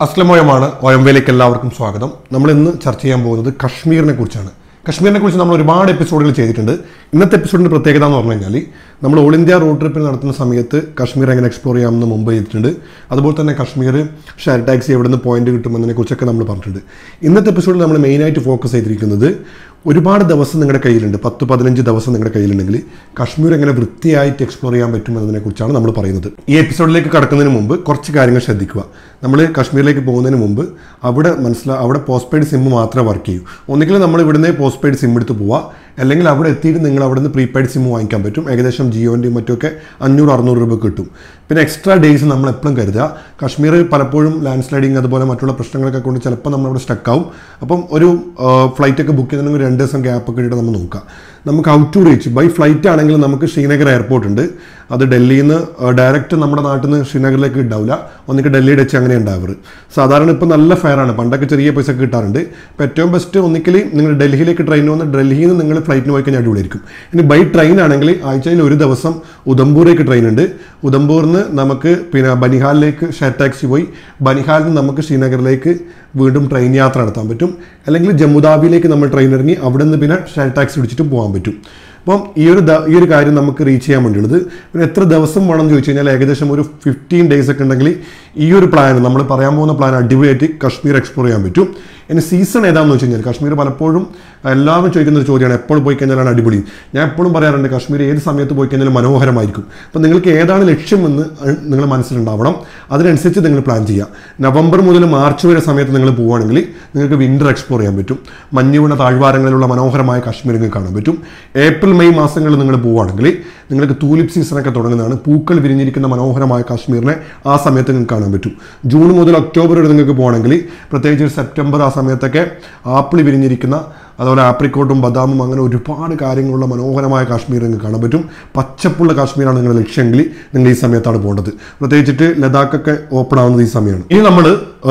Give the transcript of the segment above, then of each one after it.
അസ്ലമോയമാണ് ഒയമ്പയിലേക്ക് എല്ലാവർക്കും സ്വാഗതം നമ്മൾ ഇന്ന് ചർച്ച ചെയ്യാൻ പോകുന്നത് കശ്മീരിനെ കുറിച്ചാണ് കശ്മീരിനെ കുറിച്ച് നമ്മൾ ഒരുപാട് എപ്പിസോഡുകൾ ചെയ്തിട്ടുണ്ട് ഇന്നത്തെ എപ്പിസോഡിന്റെ പ്രത്യേകത എന്ന് പറഞ്ഞു കഴിഞ്ഞാൽ നമ്മൾ ഓൾ ഇന്ത്യ റോഡ് ട്രിപ്പിൽ നടത്തുന്ന സമയത്ത് കശ്മീർ എങ്ങനെ എക്സ്പ്ലോർ ചെയ്യാമെന്ന് മുമ്പ് ചെയ്തിട്ടുണ്ട് അതുപോലെ തന്നെ കശ്മീർ ഷെയർ ടാക്സി എവിടെ നിന്ന് പോയിന്റ് കിട്ടുമെന്നതിനെ കുറിച്ചൊക്കെ നമ്മൾ പറഞ്ഞിട്ടുണ്ട് ഇന്നത്തെ എപ്പിസോഡിൽ നമ്മൾ മെയിനായിട്ട് ഫോക്കസ് ചെയ്തിരിക്കുന്നത് ഒരുപാട് ദിവസം നിങ്ങളുടെ കയ്യിലുണ്ട് പത്ത് പതിനഞ്ച് ദിവസം നിങ്ങളുടെ കയ്യിലുണ്ടെങ്കിൽ കശ്മീർ എങ്ങനെ വൃത്തിയായിട്ട് എക്സ്പ്ലോർ ചെയ്യാൻ പറ്റും എന്നതിനെ കുറിച്ചാണ് നമ്മൾ പറയുന്നത് ഈ എപ്പിസോഡിലേക്ക് കടക്കുന്നതിന് മുമ്പ് കുറച്ച് കാര്യങ്ങൾ ശ്രദ്ധിക്കുക നമ്മൾ കശ്മീരിലേക്ക് പോകുന്നതിന് മുമ്പ് അവിടെ മനസ്സിലാ അവിടെ പോസ്റ്റ് പെയ്ഡ് സിം മാത്രമേ വർക്ക് ചെയ്യൂ ഒന്നുകിൽ നമ്മൾ ഇവിടുന്ന് പോസ്റ്റ് പെയ്ഡ് സിം എടുത്ത് പോവുക അല്ലെങ്കിൽ അവിടെ എത്തിയിട്ട് നിങ്ങൾ അവിടെ നിന്ന് പ്രീപെയ്ഡ് സിം വാങ്ങിക്കാൻ പറ്റും ഏകദേശം ജിയോൻ്റെയും മറ്റുമൊക്കെ അഞ്ഞൂറ് അറുന്നൂറ് രൂപ കിട്ടും പിന്നെ എക്സ്ട്രാ ഡേയ്സ് നമ്മൾ എപ്പോഴും കരുതുക കശ്മീർ പലപ്പോഴും ലാൻഡ് സ്ലൈഡിങ് അതുപോലെ മറ്റുള്ള പ്രശ്നങ്ങളൊക്കെ കൊണ്ട് ചിലപ്പോൾ നമ്മൾ അവിടെ സ്റ്റക്കാവും അപ്പം ഒരു ഫ്ലൈറ്റ് ഒക്കെ ബുക്ക് ചെയ്യുന്നതിന് രണ്ട് ദിവസം ഗ്യാപ്പ് ഒക്കെ ഇട്ടിട്ട് നമ്മൾ നോക്കാം നമുക്ക് out to reach by flight ആണെങ്കിൽ നമുക്ക് ശ്രീനഗർ എയർപോർട്ട് ഉണ്ട് അത് ഡൽഹിയിൽ നിന്ന് ഡയറക്റ്റ് നമ്മുടെ നാട്ടിൽ നിന്ന് ശ്രീനഗറിലേക്ക് ഉണ്ടാവില്ല ഒന്നിക്ക് ഡൽഹിയുടെ വെച്ച് അങ്ങനെ ഉണ്ടാവാറ് സാധാരണ ഇപ്പോൾ നല്ല ഫെയർ ആണ് പണ്ടൊക്കെ ചെറിയ പൈസ ഒക്കെ കിട്ടാറുണ്ട് ഇപ്പോൾ ഏറ്റവും ബെസ്റ്റ് ഒന്നിക്കൽ നിങ്ങൾ ഡൽഹിയിലേക്ക് ട്രെയിൻ വന്ന് ഡൽഹിയിൽ നിന്ന് നിങ്ങൾ ഫ്ലൈറ്റിന് പോയി കഴിഞ്ഞാൽ അടിപൊളിയായിരിക്കും ഇനി ബൈ ട്രെയിൻ ആണെങ്കിൽ ആഴ്ചയിൽ ഒരു ദിവസം ഉദംപൂരേക്ക് ട്രെയിൻ ഉണ്ട് ഉദംപൂരിൽ നിന്ന് നമുക്ക് പിന്നെ ബനിഹാലിലേക്ക് ഷെയർ ടാക്സി പോയി ബനിഹാലിൽ നിന്ന് നമുക്ക് ശ്രീനഗറിലേക്ക് വീണ്ടും ട്രെയിൻ യാത്ര നടത്താൻ പറ്റും അല്ലെങ്കിൽ ജമ്മുദാബിയിലേക്ക് നമ്മൾ ട്രെയിൻ ഇറങ്ങി അവിടെ നിന്ന് പിന്നെ ഷെയർ ടാക്സി പിടിച്ചിട്ടും പോകാൻ പറ്റും അപ്പം ഈ ഒരു ദ- ഈ ഒരു കാര്യം നമുക്ക് റീച്ച് ചെയ്യാൻ വേണ്ടിയുള്ളത് പിന്നെ എത്ര ദിവസം വേണം എന്ന് ചോദിച്ചു കഴിഞ്ഞാൽ ഏകദേശം ഒരു ഫിഫ്റ്റീൻ ഡേയ്സ് ഒക്കെ ഉണ്ടെങ്കിൽ ഈ ഒരു പ്ലാൻ നമ്മൾ പറയാൻ പോകുന്ന പ്ലാൻ അടിപൊളിയായിട്ട് കശ്മീർ എക്സ്പ്ലോർ ചെയ്യാൻ പറ്റും ഇനി സീസൺ ഏതാണെന്ന് വെച്ച് കഴിഞ്ഞാൽ കശ്മീർ പലപ്പോഴും എല്ലാവരും ചോദിക്കുന്ന ഒരു ചോദ്യമാണ് എപ്പോൾ പോയി കഴിഞ്ഞാലാണ് അടിപൊളി ഞാൻ എപ്പോഴും പറയാറുണ്ട് കശ്മീർ ഏത് സമയത്ത് പോയി കഴിഞ്ഞാലും മനോഹരമായിരിക്കും അപ്പം നിങ്ങൾക്ക് ഏതാണ് ലക്ഷ്യമെന്ന് നിങ്ങൾ മനസ്സിലുണ്ടാവണം അതിനനുസരിച്ച് നിങ്ങൾ പ്ലാൻ ചെയ്യുക നവംബർ മുതൽ മാർച്ച് വരെ സമയത്ത് നിങ്ങൾ പോവുകയാണെങ്കിൽ നിങ്ങൾക്ക് വിൻ്റർ എക്സ്പ്ലോർ ചെയ്യാൻ പറ്റും മഞ്ഞുവീണ താഴ്വാരങ്ങളിലുള്ള മനോഹരമായ കശ്മീർ നിങ്ങൾക്ക് കാണാൻ പറ്റും ഏപ്രിൽ മെയ് മാസങ്ങളിൽ നിങ്ങൾ പോവുകയാണെങ്കിൽ നിങ്ങൾക്ക് തൂലിപ്പ് സീസണൊക്കെ തുടങ്ങുന്നതാണ് പൂക്കൾ വിരിഞ്ഞിരിക്കുന്ന മനോഹരമായ കാശ്മീരിനെ ആ സമയത്ത് നിങ്ങൾക്ക് കാണാൻ പറ്റും ജൂൺ മുതൽ ഒക്ടോബർ വരെ നിങ്ങൾക്ക് പോകണമെങ്കിൽ പ്രത്യേകിച്ച് ഒരു സെപ്റ്റംബർ ആ സമയത്തൊക്കെ ആപ്പിൾ വിരിഞ്ഞിരിക്കുന്ന അതുപോലെ ആപ്രിക്കോട്ടും ബദാമും അങ്ങനെ ഒരുപാട് കാര്യങ്ങളുള്ള മനോഹരമായ കാശ്മീർ നിങ്ങൾക്ക് കാണാൻ പറ്റും പച്ചപ്പുള്ള കാശ്മീരാണ് നിങ്ങളുടെ ലക്ഷ്യമെങ്കിൽ നിങ്ങൾ ഈ സമയത്താണ് പോകേണ്ടത് പ്രത്യേകിച്ചിട്ട് ലഡാക്കൊക്കെ ഓപ്പൺ ആവുന്നത് ഈ സമയമാണ് ഇനി നമ്മൾ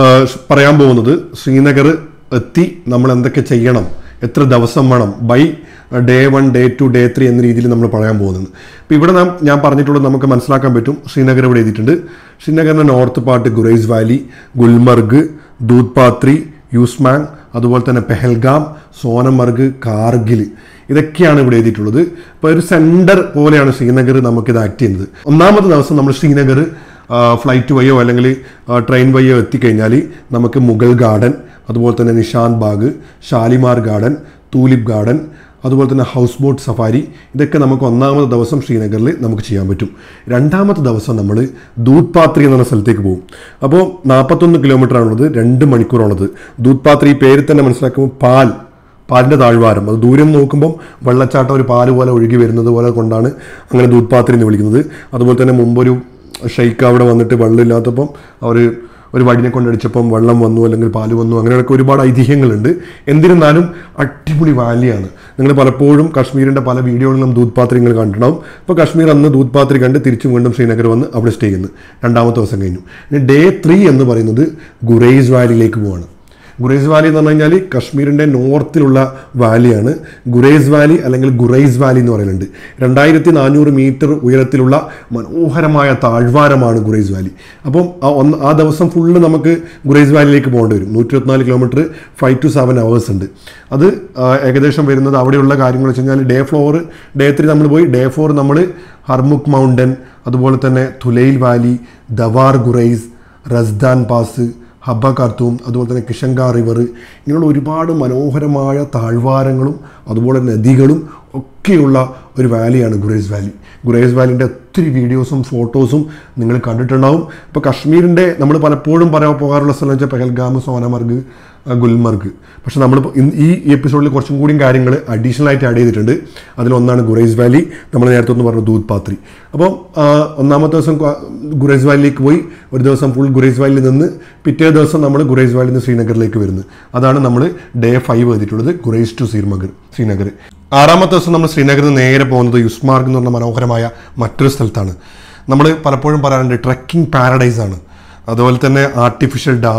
പറയാൻ പോകുന്നത് ശ്രീനഗർ എത്തി നമ്മൾ എന്തൊക്കെ ചെയ്യണം എത്ര ദിവസം വേണം by day one day two day three എന്ന രീതിയിൽ നമ്മൾ പറയാൻ പോകുന്നുണ്ട് അപ്പോൾ ഇവിടെ നാം ഞാൻ പറഞ്ഞിട്ടുള്ളത് നമുക്ക് മനസ്സിലാക്കാൻ പറ്റും ശ്രീനഗർ ഇവിടെ എഴുതിയിട്ടുണ്ട് ശ്രീനഗറിൻ്റെ north part Gurez valley Gulmarg Doodhpathri Yusmarg അതുപോലെ തന്നെ പെഹൽഗാം സോനമർഗ് കാർഗിൽ ഇതൊക്കെയാണ് ഇവിടെ എഴുതിയിട്ടുള്ളത് അപ്പോൾ ഒരു സെൻറ്റർ പോലെയാണ് ശ്രീനഗർ നമുക്കിത് ആക്ട് ചെയ്യുന്നത് ഒന്നാമത്തെ ദിവസം നമ്മൾ ശ്രീനഗർ ഫ്ലൈറ്റ് വഴിയോ അല്ലെങ്കിൽ ട്രെയിൻ വഴിയോ എത്തിക്കഴിഞ്ഞാൽ നമുക്ക് മുഗൾ ഗാർഡൻ അതുപോലെ തന്നെ Nishat Bagh Shalimar garden tulip garden അതുപോലെ തന്നെ ഹൗസ് ബോട്ട് സഫാരി ഇതൊക്കെ നമുക്ക് ഒന്നാമത്തെ ദിവസം ശ്രീനഗറിൽ നമുക്ക് ചെയ്യാൻ പറ്റും രണ്ടാമത്തെ ദിവസം നമ്മൾ ദൂത്പാത്രി എന്ന സ്ഥലത്തേക്ക് പോകും അപ്പോൾ നാൽപ്പത്തൊന്ന് കിലോമീറ്റർ ആണുള്ളത് രണ്ട് മണിക്കൂറാണുള്ളത് ദൂത്പാത്രി ഈ പേര് തന്നെ മനസ്സിലാക്കുമ്പോൾ പാൽ പാലിൻ്റെ താഴ്വാരം അത് ദൂരം നോക്കുമ്പം വെള്ളച്ചാട്ടം ഒരു പാല് പോലെ ഒഴുകി വരുന്നത് പോലെ കൊണ്ടാണ് അങ്ങനെ ദൂത്പാത്രി എന്ന് വിളിക്കുന്നത് അതുപോലെ തന്നെ മുമ്പൊരു ഷെയ്ക്ക് അവിടെ വന്നിട്ട് വെള്ളമില്ലാത്തപ്പം അവർ ഒരു വടിനെ കൊണ്ടടിച്ചപ്പം വെള്ളം വന്നു അല്ലെങ്കിൽ പാല് വന്നു അങ്ങനെയൊക്കെ ഒരുപാട് ഐതിഹ്യങ്ങളുണ്ട് എന്നിരുന്നാലും അടിപൊളി വാലിയാണ് നിങ്ങൾ പലപ്പോഴും കാശ്മീരിൻ്റെ പല വീഡിയോകളിലും ദൂത്പാത്രി നിങ്ങൾ കണ്ടിട്ടുണ്ടാവും അപ്പോൾ കാശ്മീർ അന്ന് ദൂത്പാത്രി കണ്ട് തിരിച്ചും വീണ്ടും ശ്രീനഗർ വന്ന് അവിടെ സ്റ്റേ ചെയ്യുന്നു രണ്ടാമത്തെ ദിവസം കഴിഞ്ഞു ഇനി ഡേ ത്രീ എന്ന് പറയുന്നത് ഗുറൈസ് വാലിയിലേക്ക് പോവാണ് ഗുറൈസ് വാലി എന്ന് പറഞ്ഞു കഴിഞ്ഞാൽ കശ്മീരിൻ്റെ നോർത്തിലുള്ള വാലിയാണ് ഗുറൈസ് വാലി അല്ലെങ്കിൽ ഗുറൈസ് വാലി എന്ന് പറയുന്നുണ്ട് രണ്ടായിരത്തി നാനൂറ് മീറ്റർ ഉയരത്തിലുള്ള മനോഹരമായ താഴ്വാരമാണ് ഗുറൈസ് വാലി അപ്പം ആ ഒന്ന് ആ ദിവസം ഫുള്ള് നമുക്ക് ഗുറൈസ് വാലിയിലേക്ക് പോകേണ്ടി വരും നൂറ്റി ഇരുപത്തിനാല് kilometre five to seven hours ഉണ്ട് അത് ആ, ഏകദേശം വരുന്നത് അവിടെയുള്ള കാര്യങ്ങൾ വെച്ച് കഴിഞ്ഞാൽ ഡേ ഫ്ലോർ ഡേ ത്രീ നമ്മൾ പോയി ഡേ ഫോർ നമ്മൾ ഹർമുഖ് മൗണ്ടൻ അതുപോലെ തന്നെ തുലൈൽ വാലി ദവാർ ഗുറൈസ് റസ്ദാൻ പാസ് ഹബ്ബ കാർത്തൂം അതുപോലെ തന്നെ കിഷങ്ക റിവർ ഇങ്ങനെയുള്ള ഒരുപാട് മനോഹരമായ താഴ്വാരങ്ങളും അതുപോലെ നദികളും ഒക്കെയുള്ള ഒരു വാലിയാണ് ഗുറേസ് വാലി ഗുറേസ് വാലിൻ്റെ ഒത്തിരി വീഡിയോസും ഫോട്ടോസും നിങ്ങൾ കണ്ടിട്ടുണ്ടാവും ഇപ്പോൾ കശ്മീരിൻ്റെ നമ്മൾ പലപ്പോഴും പറയാൻ പോകാറുള്ള സ്ഥലം വെച്ചാൽ പെഹൽഗാം സോനമർഗ് ആ, ഗുൽമർഗ് പക്ഷെ നമ്മൾ ഈ എപ്പിസോഡിൽ കുറച്ചും കൂടിയും കാര്യങ്ങൾ അഡീഷണൽ ആയിട്ട് ആഡ് ചെയ്തിട്ടുണ്ട് അതിലൊന്നാണ് ഗുറൈസ് വാലി നമ്മൾ നേരത്തെ ഒന്ന് പറഞ്ഞു ദൂത് പാത്രി അപ്പോൾ ആ, ഒന്നാമത്തെ ദിവസം ക- ഗുറൈസ് വാലിയിലേക്ക് പോയി ഒരു ദിവസം ഫുൾ ഗുറൈസ് വാലിയിൽ നിന്ന് പിറ്റേ ദിവസം നമ്മൾ ഗുറൈസ് വാലിയിൽ നിന്ന് ശ്രീനഗറിലേക്ക് വരുന്നത് അതാണ് നമ്മൾ ഡേ ഫൈവ് എഴുതിയിട്ടുള്ളത് ഗുറൈസ് ടു ശ്രീനഗർ ശ്രീനഗർ ആറാമത്തെ ദിവസം നമ്മൾ ശ്രീനഗറിൽ നിന്ന് നേരെ പോകുന്നത് യുസ്മാർഗ് എന്ന് പറഞ്ഞ മനോഹരമായ മറ്റൊരു സ്ഥലത്താണ് നമ്മൾ പലപ്പോഴും പറയാറുണ്ട് ട്രക്കിംഗ് പാരഡൈസ് ആണ് അതുപോലെ തന്നെ ആർട്ടിഫിഷ്യൽ ഡാം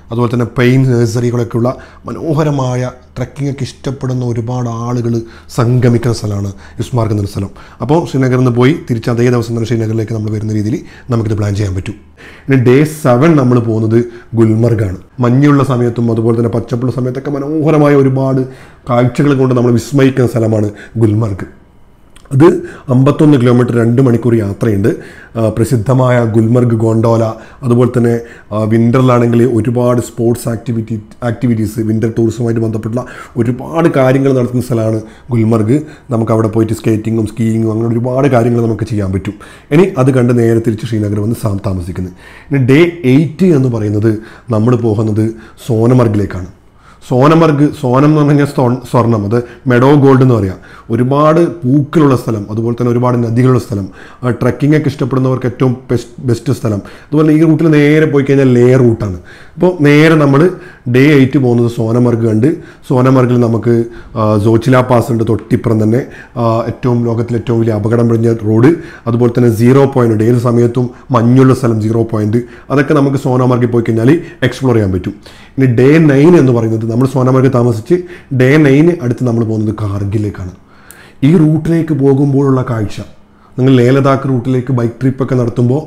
അതുപോലെ തന്നെ പെയിൻ നഴ്സറികളൊക്കെയുള്ള മനോഹരമായ ട്രക്കിംഗ് ഒക്കെ ഇഷ്ടപ്പെടുന്ന ഒരുപാട് ആളുകൾ സംഗമിക്കുന്ന സ്ഥലമാണ് യുസ്മാർഗ് എന്നൊരു സ്ഥലം അപ്പോൾ ശ്രീനഗറിൽ നിന്ന് പോയി തിരിച്ച് അതേ ദിവസം തന്നെ ശ്രീനഗറിലേക്ക് നമ്മൾ വരുന്ന രീതിയിൽ നമുക്കിത് പ്ലാൻ ചെയ്യാൻ പറ്റും ഇനി ഡേ സെവൻ നമ്മൾ പോകുന്നത് ഗുൽമർഗാണ് മഞ്ഞുള്ള സമയത്തും അതുപോലെ തന്നെ പച്ചപ്പുള്ള സമയത്തൊക്കെ മനോഹരമായ ഒരുപാട് കാഴ്ചകൾ കൊണ്ട് നമ്മൾ വിസ്മയിക്കുന്ന സ്ഥലമാണ് ഗുൽമർഗ് അത് അമ്പത്തൊന്ന് കിലോമീറ്റർ രണ്ട് മണിക്കൂർ യാത്രയുണ്ട് ആ, പ്രസിദ്ധമായ ഗുൽമർഗ് ഗോണ്ടോല അതുപോലെ തന്നെ ആ, വിൻ്ററിലാണെങ്കിൽ ഒരുപാട് സ്പോർട്സ് ആക്ടിവിറ്റി ആക്ടിവിറ്റീസ് വിൻ്റർ ടൂറിസവുമായിട്ട് ബന്ധപ്പെട്ടുള്ള ഒരുപാട് കാര്യങ്ങൾ നടത്തുന്ന സ്ഥലമാണ് ഗുൽമർഗ് നമുക്ക് അവിടെ പോയിട്ട് സ്കേറ്റിങ്ങും സ്കീയിങ്ങും അങ്ങനെ ഒരുപാട് കാര്യങ്ങൾ നമുക്ക് ചെയ്യാൻ പറ്റും ഇനി അത് കണ്ട് നേരെ തിരിച്ച് ശ്രീനഗർ വന്ന് സാം താമസിക്കുന്നത് ഇനി ഡേ എയ്റ്റ് എന്ന് പറയുന്നത് നമ്മൾ പോകുന്നത് സോനമർഗിലേക്കാണ് സോനമർഗ് സോനം എന്ന് പറഞ്ഞു കഴിഞ്ഞാൽ സ്വർണ്ണ- സ്വർണം അത് മെഡോ ഗോൾഡ് എന്ന് പറയാം ഒരുപാട് പൂക്കളുള്ള സ്ഥലം അതുപോലെ തന്നെ ഒരുപാട് നദികളുള്ള സ്ഥലം ട്രക്കിംഗ് ഒക്കെ ഇഷ്ടപ്പെടുന്നവർക്ക് ഏറ്റവും ബെസ്റ്റ് ബെസ്റ്റ് സ്ഥലം അതുപോലെ ഈ റൂട്ടിൽ നേരെ പോയി കഴിഞ്ഞാൽ ലേ റൂട്ടാണ് അപ്പോൾ നേരെ നമ്മൾ ഡേ എയ്റ്റ് പോകുന്നത് സോനമർഗ് കണ്ട് സോനമർഗിൽ നമുക്ക് ആ, സോച്ചില പാസ് ഉണ്ട് തൊട്ടിപ്പുറം തന്നെ ആ, ഏറ്റവും ലോകത്തിലെ ഏറ്റവും വലിയ അപകടം പിടിഞ്ഞ റോഡ് അതുപോലെ തന്നെ സീറോ പോയിന്റ് ഉണ്ട് ഏത് സമയത്തും മഞ്ഞുള്ള സ്ഥലം സീറോ പോയിന്റ് അതൊക്കെ നമുക്ക് സോനമർഗിൽ പോയി കഴിഞ്ഞാൽ എക്സ്പ്ലോർ ചെയ്യാൻ പറ്റും ഇനി ഡേ നയൻ എന്ന് പറയുന്നത് നമ്മൾ സോനമർഗ് താമസിച്ച് ഡേ നയന് അടുത്ത് നമ്മൾ പോകുന്നത് കാർഗിലേക്കാണ് ഈ റൂട്ടിലേക്ക് പോകുമ്പോഴുള്ള കാഴ്ച നിങ്ങൾ ലേ ലഡാക്ക് റൂട്ടിലേക്ക് ബൈക്ക് ട്രിപ്പൊക്കെ നടത്തുമ്പോൾ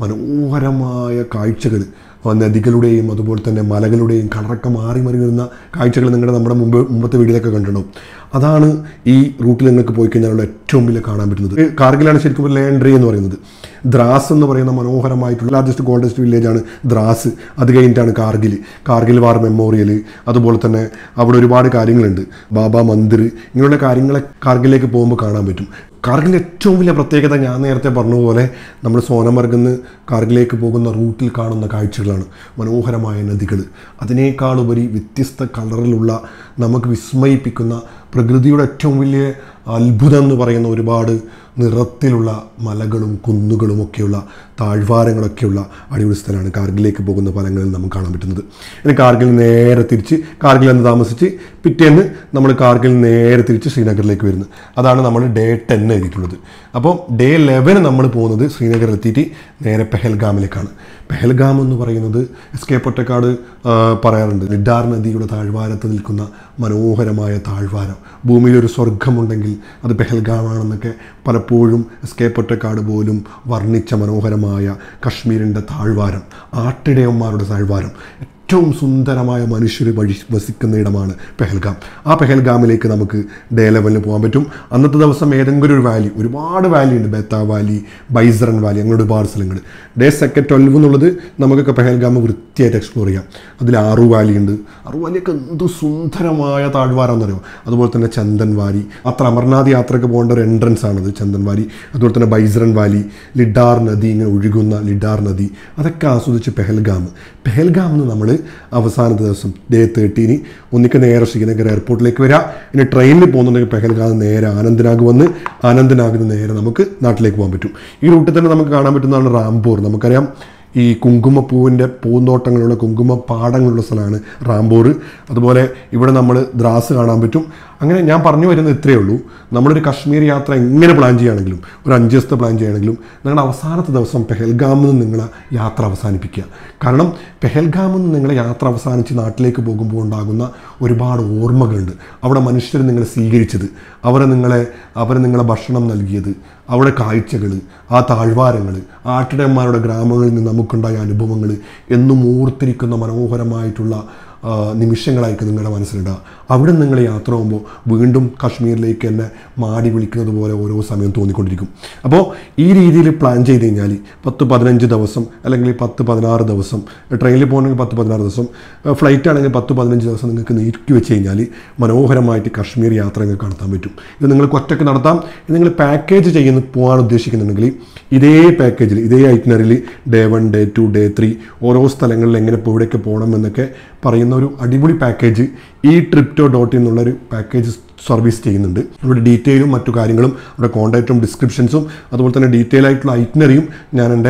മനോഹരമായ കാഴ്ചകൾ നദികളുടെയും അതുപോലെ തന്നെ മലകളുടെയും കളറൊക്കെ മാറി മാറി വരുന്ന കാഴ്ചകൾ നിങ്ങളുടെ നമ്മുടെ മുമ്പ് മുമ്പത്തെ വീഡിയോയിലൊക്കെ കണ്ടിട്ടുണ്ടാവും അതാണ് ഈ റൂട്ടിൽ നിങ്ങൾക്ക് പോയി കഴിഞ്ഞാലുള്ള ഏറ്റവും വലിയ കാണാൻ പറ്റുന്നത് കാർഗിലാണ് ശരിക്കും ഒരു ലേൻഡ്രി എന്ന് പറയുന്നത് ദ്രാസ് എന്ന് പറയുന്ന മനോഹരമായിട്ടുള്ള ലാർജസ്റ്റ് ഗോൾഡസ്റ്റ് വില്ലേജ് ആണ് ദ്രാസ് അത് കഴിഞ്ഞിട്ടാണ് കാർഗിൽ കാർഗിൽ വാർ മെമ്മോറിയൽ അതുപോലെ തന്നെ അവിടെ ഒരുപാട് കാര്യങ്ങളുണ്ട് ബാബ മന്ദിർ ഇങ്ങനെയുള്ള കാര്യങ്ങളെ കാർഗിലേക്ക് പോകുമ്പോൾ കാണാൻ പറ്റും കാർഗിലിൻ്റെ ഏറ്റവും വലിയ പ്രത്യേകത ഞാൻ നേരത്തെ പറഞ്ഞ പോലെ നമ്മൾ സോനമർഗിൽ നിന്ന് കാർഗിലേക്ക് പോകുന്ന റൂട്ടിൽ കാണുന്ന കാഴ്ചകളാണ് മനോഹരമായ നദികൾ അതിനേക്കാളുപരി വ്യത്യസ്ത കളറിലുള്ള നമുക്ക് വിസ്മയിപ്പിക്കുന്ന പ്രകൃതിയുടെ ഏറ്റവും വലിയ അത്ഭുതം എന്ന് പറയുന്ന ഒരുപാട് നിറത്തിലുള്ള മലകളും കുന്നുകളും ഒക്കെയുള്ള താഴ്വാരങ്ങളൊക്കെയുള്ള അടിപൊളി സ്ഥലമാണ് കാർഗിലേക്ക് പോകുന്ന ഫലങ്ങളിൽ നമുക്ക് കാണാൻ പറ്റുന്നത് ഇനി കാർഗിൽ നേരെ തിരിച്ച് കാർഗിൽ എന്ന് താമസിച്ച് പിറ്റേന്ന് നമ്മൾ കാർഗിൽ നേരെ തിരിച്ച് ശ്രീനഗറിലേക്ക് വരുന്നത് അതാണ് നമ്മൾ ഡേ ടെൻ എഴുതിയിട്ടുള്ളത് അപ്പോൾ ഡേ ലെവൻ നമ്മൾ പോകുന്നത് ശ്രീനഗറിൽ എത്തിയിട്ട് നേരെ പെഹൽഗാമിലേക്കാണ് പെഹൽഗാം എന്ന് പറയുന്നത് എസ് കെ പൊറ്റക്കാട് ആ, പറയാറുണ്ട് ലിഡാർ നദിയുടെ താഴ്വാരത്ത് നിൽക്കുന്ന മനോഹരമായ താഴ്വാരം ഭൂമിയിൽ ഒരു സ്വർഗമുണ്ടെങ്കിൽ അത് പെഹൽഗാമാണെന്നൊക്കെ പലപ്പോഴും എസ് കെ പൊറ്റക്കാട് പോലും വർണ്ണിച്ച മനോഹരമായ കശ്മീരിൻ്റെ താഴ്വാരം ആട്ടിടയന്മാരുടെ താഴ്വാരം ഏറ്റവും സുന്ദരമായ മനുഷ്യർ വഴി വസിക്കുന്ന ഇടമാണ് പെഹൽഗാം ആ പെഹൽഗാമിലേക്ക് നമുക്ക് ഡേ ലെവലിന് പോകാൻ പറ്റും അന്നത്തെ ദിവസം ഏതെങ്കിലും ഒരു വാലി ഒരുപാട് വാലി ഉണ്ട് ബേത്ത വാലി ബൈസറൻ വാലി അങ്ങനെ ഒരുപാട് സ്ഥലങ്ങൾ ഡേ സെക്കൻഡ് ട്വൽവ് എന്നുള്ളത് നമുക്കൊക്കെ പെഹൽഗാം വൃത്തിയായിട്ട് എക്സ്പ്ലോർ ചെയ്യാം അതിൽ ആറു വാലി ഉണ്ട് ആറു വാലിയൊക്കെ എന്ത് സുന്ദരമായ താഴ്വാരം എന്നറിയോ അതുപോലെ തന്നെ ചന്ദൻ വാലി അത്ര അമർനാഥ് യാത്രയ്ക്ക് പോകേണ്ട ഒരു എൻട്രൻസ് ആണത് ചന്ദൻ വാലി അതുപോലെ തന്നെ ബൈസറൻ വാലി ലിഡാർ നദി ഇങ്ങനെ ഒഴുകുന്ന ലിഡാർ നദി അതൊക്കെ ആസ്വദിച്ച് പെഹൽഗാം പെഹൽഗാം എന്ന് നമ്മൾ അവസാന ദിവസം ഡേ തേർട്ടീന് ഒന്നിക്ക് നേരെ ശ്രീനഗർ എയർപോർട്ടിലേക്ക് വരിക ഇനി ട്രെയിനിൽ പോകുന്നുണ്ടെങ്കിൽ പെഹൽഗാം നേരെ ആനന്ദ്നാഗ് വന്ന് ആനന്ദ്നാഗിന് നേരെ നമുക്ക് നാട്ടിലേക്ക് പോകാൻ പറ്റും ഈ റൂട്ടിൽ തന്നെ നമുക്ക് കാണാൻ പറ്റുന്നതാണ് റാംപൂർ നമുക്കറിയാം ഈ കുങ്കുമപ്പൂവിൻ്റെ പൂന്തോട്ടങ്ങളുള്ള കുങ്കുമ പാടങ്ങളുള്ള സ്ഥലമാണ് റാംപൂർ അതുപോലെ ഇവിടെ നമ്മൾ ദ്രാസ് കാണാൻ പറ്റും അങ്ങനെ ഞാൻ പറഞ്ഞു വരുന്നത് ഇത്രയേ ഉള്ളൂ നമ്മളൊരു കശ്മീർ യാത്ര എങ്ങനെ പ്ലാൻ ചെയ്യുകയാണെങ്കിലും ഒരു അഞ്ച് ദിവസത്തെ പ്ലാൻ ചെയ്യുകയാണെങ്കിലും നിങ്ങളുടെ അവസാനത്തെ ദിവസം പെഹൽഗാമിൽ നിന്ന് നിങ്ങളെ യാത്ര അവസാനിപ്പിക്കുക കാരണം പെഹൽഗാമിൽ നിന്ന് നിങ്ങളെ യാത്ര അവസാനിച്ച് നാട്ടിലേക്ക് പോകുമ്പോൾ ഉണ്ടാകുന്ന ഒരുപാട് ഓർമ്മകളുണ്ട് അവിടെ മനുഷ്യർ നിങ്ങളെ സ്വീകരിച്ചത് അവരെ നിങ്ങളെ അവരെ നിങ്ങളെ ഭക്ഷണം നൽകിയത് അവിടെ കാഴ്ചകൾ ആ താഴ്വാരങ്ങൾ ആട്ടിടയന്മാരുടെ ഗ്രാമങ്ങളിൽ നിന്ന് നമുക്കുണ്ടായ അനുഭവങ്ങൾ എന്നും ഓർത്തിരിക്കുന്ന മനോഹരമായിട്ടുള്ള ആ, നിമിഷങ്ങളായിരിക്കും നിങ്ങളുടെ മനസ്സിലുണ്ടാകുക അവിടെ നിങ്ങൾ യാത്ര പോകുമ്പോൾ വീണ്ടും കാശ്മീരിലേക്ക് തന്നെ മാടി വിളിക്കുന്നത് പോലെ ഓരോ സമയം തോന്നിക്കൊണ്ടിരിക്കും അപ്പോൾ ഈ രീതിയിൽ പ്ലാൻ ചെയ്ത് കഴിഞ്ഞാൽ പത്ത് പതിനഞ്ച് ദിവസം അല്ലെങ്കിൽ പത്ത് പതിനാറ് ദിവസം ട്രെയിനിൽ പോകണമെങ്കിൽ പത്ത് പതിനാറ് ദിവസം ഫ്ലൈറ്റ് ആണെങ്കിൽ പത്ത് പതിനഞ്ച് ദിവസം നിങ്ങൾക്ക് നീക്കി വെച്ച് കഴിഞ്ഞാൽ മനോഹരമായിട്ട് കാശ്മീർ യാത്ര നിങ്ങൾക്ക് നടത്താൻ പറ്റും ഇത് നിങ്ങൾക്ക് ഒറ്റയ്ക്ക് നടത്താം ഇത് നിങ്ങൾ പാക്കേജ് ചെയ്യുന്ന പോകാൻ ഉദ്ദേശിക്കുന്നുണ്ടെങ്കിൽ ഇതേ പാക്കേജിൽ ഇതേ ഐറ്റിനറിയിൽ day one day two day three ഓരോ സ്ഥലങ്ങളിൽ എങ്ങനെ ഇപ്പോൾ ഇവിടേക്ക് പോകണം എന്നൊക്കെ പറയുന്ന ഒരു അടിപൊളി പാക്കേജ് ഈ ട്രിപ്റ്റോ ഡോട്ട് എന്നുള്ളൊരു പാക്കേജ് സർവീസ് ചെയ്യുന്നുണ്ട് ഇവിടെ ഡീറ്റെയിലും മറ്റു കാര്യങ്ങളും അവിടെ കോൺടാക്റ്റും ഡിസ്ക്രിപ്ഷൻസും അതുപോലെ തന്നെ ഡീറ്റെയിൽ ആയിട്ടുള്ള ഐറ്റിനറിയും ഞാൻ എൻ്റെ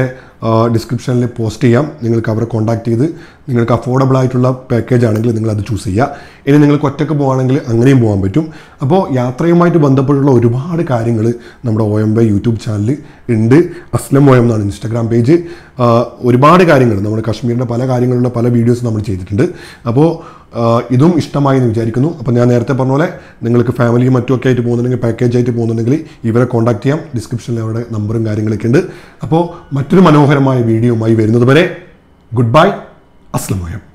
ഡിസ്ക്രിപ്ഷനിൽ പോസ്റ്റ് ചെയ്യാം നിങ്ങൾക്ക് അവരെ കോൺടാക്ട് ചെയ്ത് നിങ്ങൾക്ക് അഫോർഡബിൾ ആയിട്ടുള്ള പാക്കേജ് ആണെങ്കിൽ നിങ്ങൾ അത് ചൂസ് ചെയ്യുക ഇനി നിങ്ങൾക്ക് ഒറ്റയ്ക്ക് പോകുകയാണെങ്കിൽ അങ്ങനെയും പോകാൻ പറ്റും അപ്പോൾ യാത്രയുമായിട്ട് ബന്ധപ്പെട്ടുള്ള ഒരുപാട് കാര്യങ്ങൾ നമ്മുടെ ഒ എം ബൈ യൂട്യൂബ് ചാനലിൽ ഉണ്ട് അസ്ലം ഒ എം എന്നാണ് ഇൻസ്റ്റാഗ്രാം പേജ് ആ, ഒരുപാട് കാര്യങ്ങൾ നമ്മുടെ കാശ്മീരിൻ്റെ പല കാര്യങ്ങളുള്ള പല വീഡിയോസ് നമ്മൾ ചെയ്തിട്ടുണ്ട് അപ്പോൾ ആ, ഇതും ഇഷ്ടമായി എന്ന് വിചാരിക്കുന്നു അപ്പോൾ ഞാൻ നേരത്തെ പറഞ്ഞ പോലെ നിങ്ങൾക്ക് ഫാമിലിയും മറ്റുമൊക്കെ ആയിട്ട് പോകുന്നുണ്ടെങ്കിൽ പാക്കേജ് ആയിട്ട് പോകുന്നുണ്ടെങ്കിൽ ഇവരെ കോൺടാക്ട് ചെയ്യാം ഡിസ്ക്രിപ്ഷനിൽ അവരുടെ നമ്പറും കാര്യങ്ങളൊക്കെ ഉണ്ട് അപ്പോൾ മറ്റൊരു മനോഹരമായ വീഡിയോയുമായി വരുന്നത് വരെ good bye Aslam O M